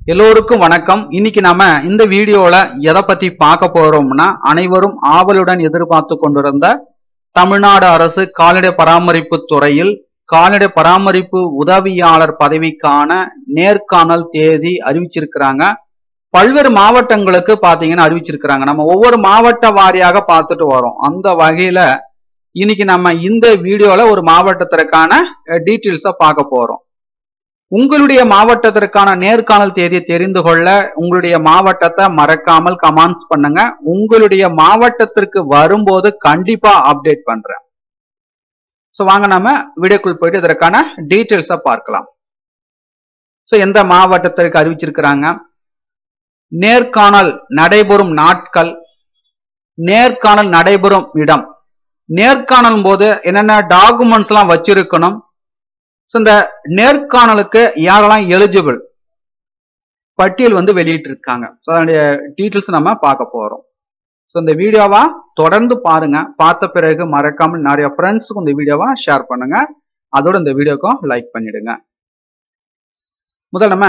எல்லோருக்கும் வணக்கம் இன்னைக்கு நாம இந்த வீடியோல எதை பத்தி பார்க்க போறோம்னா அனைவரும் ஆவலுடன் எதிர்பார்த்து கொண்டிருந்த தமிழ்நாடு அரசு கால்நடை பராமரிப்பு துறையில் கால்நடை பராமரிப்பு உதவியாளர் பதவிக்கான நேர்காணல் தேதி அறிவிச்சிருக்கிறாங்க பல்வேறு மாவட்டங்களுக்கு பாத்தீங்கன்னா அறிவிச்சிருக்கிறாங்க நம்ம ஒவ்வொரு மாவட்ட வாரியாக பார்த்துட்டு வரோம் அந்த வகையில இன்னைக்கு நம்ம இந்த வீடியோல ஒரு மாவட்டத்திற்கான டீட்டெயில்ஸை பார்க்க போறோம் உங்களுடைய மாவட்டத்திற்கான நேர்காணல் தேதியை தெரிந்து கொள்ள உங்களுடைய மாவட்டத்தை மறக்காமல் கமெண்ட்ஸ் பண்ணுங்க உங்களுடைய மாவட்டத்திற்கு வரும்போது கண்டிப்பா அப்டேட் பண்றேன் ஸோ வாங்க நம்ம வீடியோக்குள் போயிட்டு இதற்கான டீட்டெயில்ஸை பார்க்கலாம் ஸோ எந்த மாவட்டத்திற்கு அறிவிச்சிருக்கிறாங்க நேர்காணல் நடைபெறும் நாட்கள் நேர்காணல் நடைபெறும் இடம் நேர்காணல் போது என்னென்ன டாக்குமெண்ட்ஸ் எல்லாம் வச்சிருக்கணும் ஸோ இந்த நேர்காணலுக்கு யாரெல்லாம் எலிஜிபிள் பட்டியல் வந்து வெளியிட்டு இருக்காங்க ஸோ அதனுடைய டீட்டெயில்ஸ் நம்ம பார்க்க போறோம் ஸோ இந்த வீடியோவா தொடர்ந்து பாருங்க பார்த்த பிறகு மறக்காமல் நிறைய ஃப்ரெண்ட்ஸுக்கும் இந்த வீடியோவா ஷேர் பண்ணுங்க அதோட இந்த வீடியோக்கும் லைக் பண்ணிடுங்க முதல் நம்ம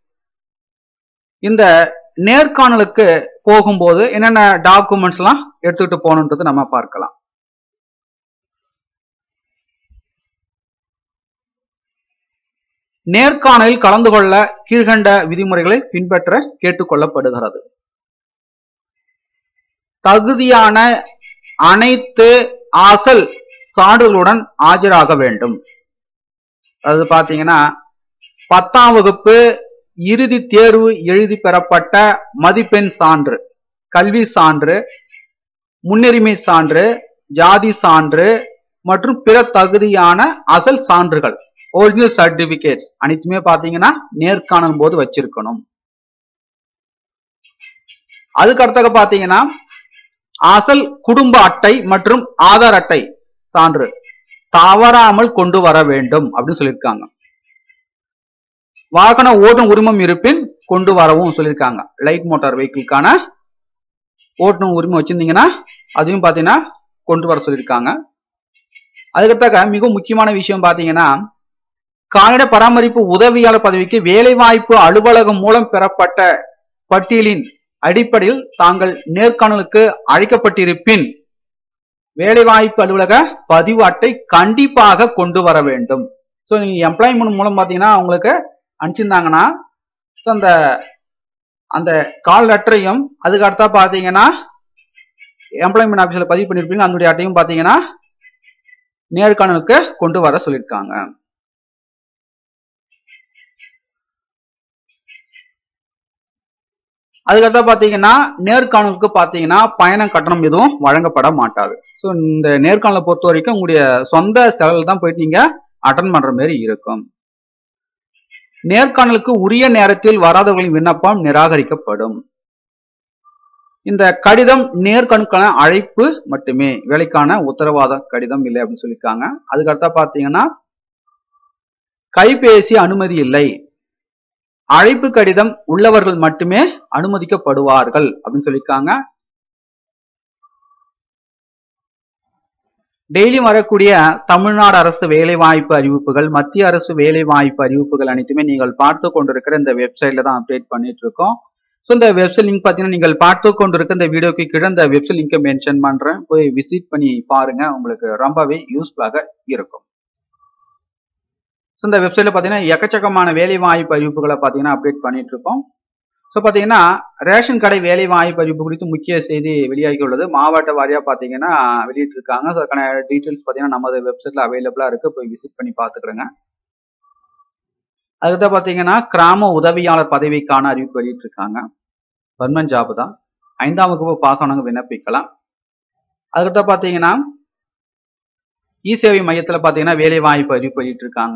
இந்த நேர்காணலுக்கு போகும்போது என்னென்ன டாக்குமெண்ட்ஸ் எல்லாம் எடுத்துக்கிட்டு போகணுன்றது நம்ம பார்க்கலாம் நேர்காணலில் கலந்து கொள்ள கீழ்கண்ட விதிமுறைகளை பின்பற்ற கேட்டுக்கொள்ளப்படுகிறது தகுதியான அனைத்து அசல் சான்றுகளுடன் ஆஜராக வேண்டும் அது பாத்தீங்கன்னா பத்தாம் வகுப்பு இறுதி தேர்வு எழுதி பெறப்பட்ட மதிப்பெண் சான்று கல்வி சான்று முன்னுரிமை சான்று ஜாதி சான்று மற்றும் பிற தகுதியான அசல் சான்றுகள் ஒரிஜினல் சர்டிபிகேட்ஸ் அனைத்துமே பாத்தீங்கன்னா நேர்காணல் போது வச்சிருக்கணும் அதுக்கு அடுத்தது பாத்தீங்கன்னா அசல் குடும்ப அட்டை மற்றும் ஆதார் அட்டை சான்று தவறாமல் கொண்டு வர வேண்டும் அப்படின்னு சொல்லியிருக்காங்க வாகன ஓட்டும் உரிமம் இருப்பின் கொண்டு வரவும் சொல்லியிருக்காங்க லைட் மோட்டார் வெஹிக்கிள்கான ஓட்டும் உரிமம் வச்சிருந்தீங்கன்னா அதையும் பாத்தீங்கன்னா கொண்டு வர சொல்லியிருக்காங்க அதுக்கடுத்தாக மிக முக்கியமான விஷயம் பாத்தீங்கன்னா கால்நடை பராமரிப்பு உதவியாளர் பதவிக்கு வேலைவாய்ப்பு அலுவலகம் மூலம் பெறப்பட்ட பட்டியலின் அடிப்படையில் தாங்கள் நேர்காணலுக்கு அழைக்கப்பட்டிருப்பின் வேலைவாய்ப்பு அலுவலக பதிவு அட்டை கண்டிப்பாக கொண்டு வர வேண்டும் ஸோ நீங்க எம்ப்ளாய்மெண்ட் மூலம் பார்த்தீங்கன்னா உங்களுக்கு அனுப்பிச்சிருந்தாங்கன்னா ஸோ அந்த அந்த கால் லெட்டரையும் அதுக்கு அடுத்தா பார்த்தீங்கன்னா எம்ப்ளாய்மெண்ட் ஆஃபீஸில் பதிவு பண்ணியிருப்பீங்க அதனுடைய அட்டையும் பார்த்தீங்கன்னா நேர்காணலுக்கு கொண்டு வர சொல்லியிருக்காங்க அதுக்கடுத்து பாத்தீங்கன்னா நேர்காணலுக்கு பாத்தீங்கன்னா பயண கட்டணம் எதுவும் வழங்கப்பட மாட்டாது ஸோ இந்த நேர்காணலை பொறுத்த வரைக்கும் உங்களுடைய சொந்த செலவில் தான் போயிட்டு நீங்க அட்டன் பண்ற மாதிரி இருக்கும் நேர்காணலுக்கு உரிய நேரத்தில் வராதவர்களின் விண்ணப்பம் நிராகரிக்கப்படும் இந்த கடிதம் நேர்காணலுக்கான அழைப்பு மட்டுமே வேலைக்கான உத்தரவாத கடிதம் இல்லை அப்படின்னு சொல்லியிருக்காங்க அதுக்கடுத்தா பாத்தீங்கன்னா கைபேசி அனுமதி இல்லை அழைப்பு கடிதம் உள்ளவர்கள் மட்டுமே அனுமதிக்கப்படுவார்கள் அப்படின்னு சொல்லியிருக்காங்க டெய்லி வரக்கூடிய தமிழ்நாடு அரசு வேலைவாய்ப்பு அறிவிப்புகள் மத்திய அரசு வேலைவாய்ப்பு அறிவிப்புகள் அனைத்துமே நீங்கள் பார்த்து கொண்டிருக்கிற இந்த வெப்சைட்ல தான் அப்டேட் பண்ணிட்டு இருக்கோம் ஸோ இந்த வெப்சைட் லிங்க் பார்த்தீங்கன்னா நீங்கள் பார்த்து கொண்டிருக்க இந்த வீடியோக்கு கீழே இந்த வெப்சைட் லிங்கை மென்ஷன் பண்றேன் போய் விசிட் பண்ணி பாருங்க உங்களுக்கு ரொம்பவே யூஸ்ஃபுல்லாக இருக்கும் ஸோ இந்த வெப்சைட்ல பார்த்தீங்கன்னா எக்கச்சக்கமான வேலை வாய்ப்பு அறிவிப்புகளை பார்த்தீங்கன்னா அப்டேட் பண்ணிட்டு இருக்கோம் ஸோ பார்த்தீங்கன்னா ரேஷன் கடை வேலை வாய்ப்பு அறிவிப்பு குறித்து முக்கிய செய்தி வெளியாகி உள்ளது மாவட்ட வாரியாக பார்த்தீங்கன்னா வெளியிட்டிருக்காங்க ஸோ அதுக்கான டீட்டெயில்ஸ் பார்த்தீங்கன்னா நமது வெப்சைட்ல அவைலபிளாக இருக்கு போய் விசிட் பண்ணி பார்த்துக்கிறேங்க அதுக்கு பார்த்தீங்கன்னா கிராம உதவியாளர் பதவிக்கான அறிவிப்பு வெளியிட்டிருக்காங்க பர்மன் ஜாப் தான் ஐந்தாம் வகுப்பு பாஸ் ஆனவங்க விண்ணப்பிக்கலாம் அதுக்கிட்ட பார்த்தீங்கன்னா இ சேவை மையத்தில் பார்த்தீங்கன்னா வேலை வாய்ப்பு அறிவிப்பு வெளியிட்டிருக்காங்க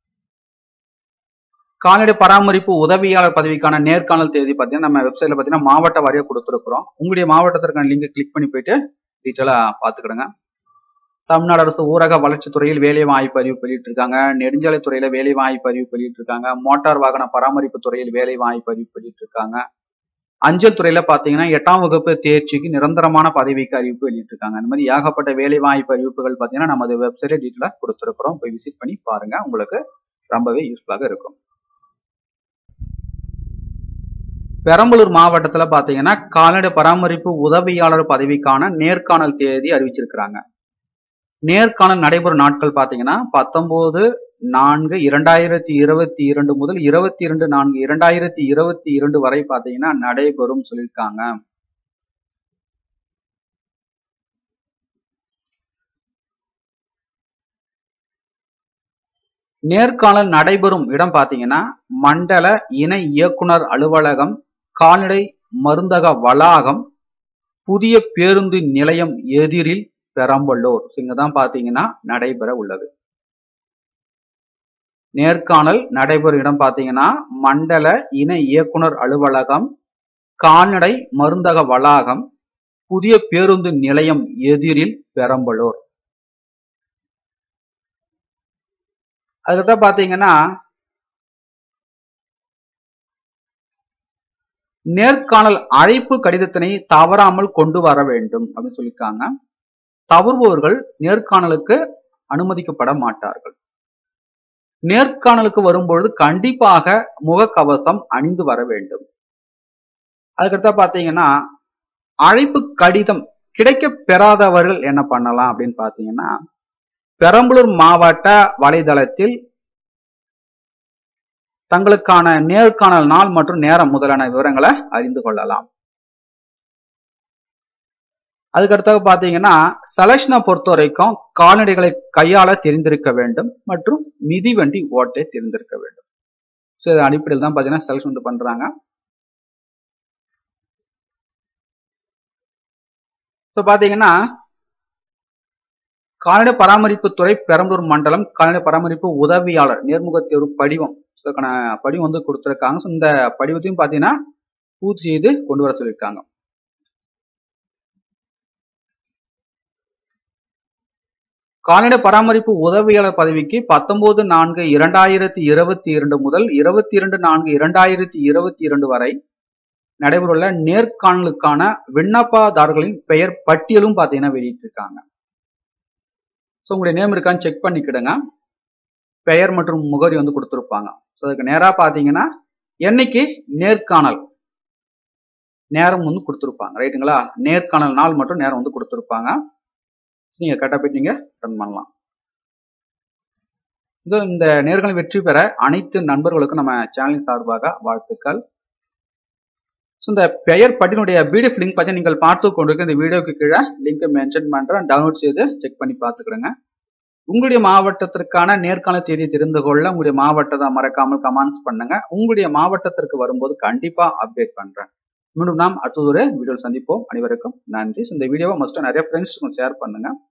கால்நடை பராமரிப்பு உதவியாளர் பதவிக்கான நேர்காணல் தேதி பார்த்தீங்கன்னா நம்ம வெப்சைட்ல பார்த்தீங்கன்னா மாவட்ட வாரியாக கொடுத்துருக்குறோம் உங்களுடைய மாவட்டத்திற்கான லிங்கை கிளிக் பண்ணி போயிட்டு டீட்டெயிலாக பார்த்துக்கிடுங்க தமிழ்நாடு அரசு ஊரக வளர்ச்சித் துறையில் வேலை வாய்ப்பு அறிவிப்பு வெளியிட்டிருக்காங்க நெடுஞ்சாலை துறையில வேலை வாய்ப்பு அறிவிப்பு வெளியிட்டிருக்காங்க மோட்டார் வாகன பராமரிப்பு துறையில் வேலை வாய்ப்பு அறிவிப்பு வெளியிட்டிருக்காங்க அஞ்சல் துறையில பாத்தீங்கன்னா எட்டாம் வகுப்பு தேர்ச்சிக்கு நிரந்தரமான பதவிக்கு அறிவிப்பு வெளியிட்டிருக்காங்க இந்த மாதிரி ஏகப்பட்ட வேலை வாய்ப்பு அறிவிப்புகள் பாத்தீங்கன்னா நமது வெப்சைட்ல டீட்டெயிலாக கொடுத்துருக்குறோம் போய் விசிட் பண்ணி பாருங்க உங்களுக்கு ரொம்பவே யூஸ்ஃபுல்லாக இருக்கும் பெரம்பலூர் மாவட்டத்துல பாத்தீங்கன்னா கால்நடை பராமரிப்பு உதவியாளர் பதவிக்கான நேர்காணல் தேதி அறிவிச்சிருக்கிறாங்க நேர்காணல் நடைபெறும் நாட்கள் பாத்தீங்கன்னா பத்தொன்பது நான்கு இரண்டாயிரத்தி இருபத்தி இரண்டு முதல் இருபத்தி இரண்டு நான்கு இரண்டாயிரத்தி இருபத்தி இரண்டு வரை பாத்தீங்கன்னா நடைபெறும் சொல்லியிருக்காங்க நேர்காணல் நடைபெறும் இடம் பாத்தீங்கன்னா மண்டல இணை இயக்குனர் அலுவலகம் கால்நடை மருந்தக வளாகம் புதிய பேருந்து நிலையம் எதிரில் பெரம்பலூர் இங்க தான் பாத்தீங்கன்னா நடைபெற உள்ளது நேர்காணல் நடைபெறும் இடம் பாத்தீங்கன்னா மண்டல இணை இயக்குனர் அலுவலகம் கால்நடை மருந்தக வளாகம் புதிய பேருந்து நிலையம் எதிரில் பெரம்பலூர் அதுதான் பாத்தீங்கன்னா நேர்காணல் அழைப்பு கடிதத்தினை தவறாமல் கொண்டு வர வேண்டும் அப்படின்னு சொல்லியிருக்காங்க தவறுபவர்கள் நேர்காணலுக்கு அனுமதிக்கப்பட மாட்டார்கள் நேர்காணலுக்கு வரும்பொழுது கண்டிப்பாக முகக்கவசம் அணிந்து வர வேண்டும் அதுக்கடுத்த பாத்தீங்கன்னா அழைப்பு கடிதம் கிடைக்க பெறாதவர்கள் என்ன பண்ணலாம் அப்படின்னு பாத்தீங்கன்னா பெரம்பலூர் மாவட்ட வலைதளத்தில் தங்களுக்கான நேர்காணல் நாள் மற்றும் நேரம் முதலான விவரங்களை அறிந்து கொள்ளலாம் அதுக்கடுத்தது பாத்தீங்கன்னா செலக்ஷனை பொறுத்த வரைக்கும் கால்நடைகளை கையாள தெரிந்திருக்க வேண்டும் மற்றும் மிதிவண்டி ஓட்ட தெரிந்திருக்க வேண்டும் ஸோ இது அடிப்படையில் தான் பாத்தீங்கன்னா செலக்ஷன் வந்து பண்றாங்க ஸோ பாத்தீங்கன்னா கால்நடை பராமரிப்பு துறை பெரம்பலூர் மண்டலம் கால்நடை பராமரிப்பு உதவியாளர் நேர்முக தேர்வு படிவம் இதுக்கான படிவம் வந்து கொடுத்துருக்காங்க ஸோ இந்த படிவத்தையும் பார்த்தீங்கன்னா பூர்த்தி செய்து கொண்டு வர சொல்லியிருக்காங்க கால்நடை பராமரிப்பு உதவியாளர் பதவிக்கு பத்தொன்பது நான்கு இரண்டாயிரத்தி இருபத்தி இரண்டு முதல் இருபத்தி இரண்டு நான்கு இரண்டாயிரத்தி இருபத்தி இரண்டு வரை நடைபெறவுள்ள நேர்காணலுக்கான விண்ணப்பதாரர்களின் பெயர் பட்டியலும் பார்த்தீங்கன்னா வெளியிட்டிருக்காங்க ஸோ உங்களுடைய நேம் இருக்கான்னு செக் பண்ணிக்கிடுங்க பெயர் மற்றும் முகவரி வந்து கொடுத்துருப்பாங்க ஸோ அதுக்கு நேராக பார்த்தீங்கன்னா என்னைக்கு நேர்காணல் நேரம் வந்து கொடுத்துருப்பாங்க ரைட்டுங்களா நேர்காணல் நாள் மட்டும் நேரம் வந்து கொடுத்துருப்பாங்க நீங்கள் கரெக்டாக போயிட்டு நீங்கள் ரன் பண்ணலாம் இது இந்த நேர்காணல் வெற்றி பெற அனைத்து நண்பர்களுக்கும் நம்ம சேனலின் சார்பாக வாழ்த்துக்கள் ஸோ இந்த பெயர் பட்டினுடைய பிடிஎஃப் லிங்க் பற்றி நீங்கள் பார்த்து கொண்டிருக்க இந்த வீடியோக்கு கீழே லிங்க் மென்ஷன் பண்ணுறேன் டவுன்லோட் செய்து செக் பண்ணி பார்த்துக்கிடுங்க உங்களுடைய மாவட்டத்திற்கான நேர்காணல் தேதி தெரிந்து கொள்ள உங்களுடைய மாவட்டத்தை மறக்காமல் கமெண்ட்ஸ் பண்ணுங்க உங்களுடைய மாவட்டத்திற்கு வரும்போது கண்டிப்பா அப்டேட் பண்றேன் மீண்டும் நாம் அடுத்த ஒரு வீடியோ சந்திப்போம் அனைவருக்கும் நன்றி இந்த வீடியோவை மஸ்ட் நிறைய ஃப்ரெண்ட்ஸுக்கும் ஷேர் பண்ணுங்க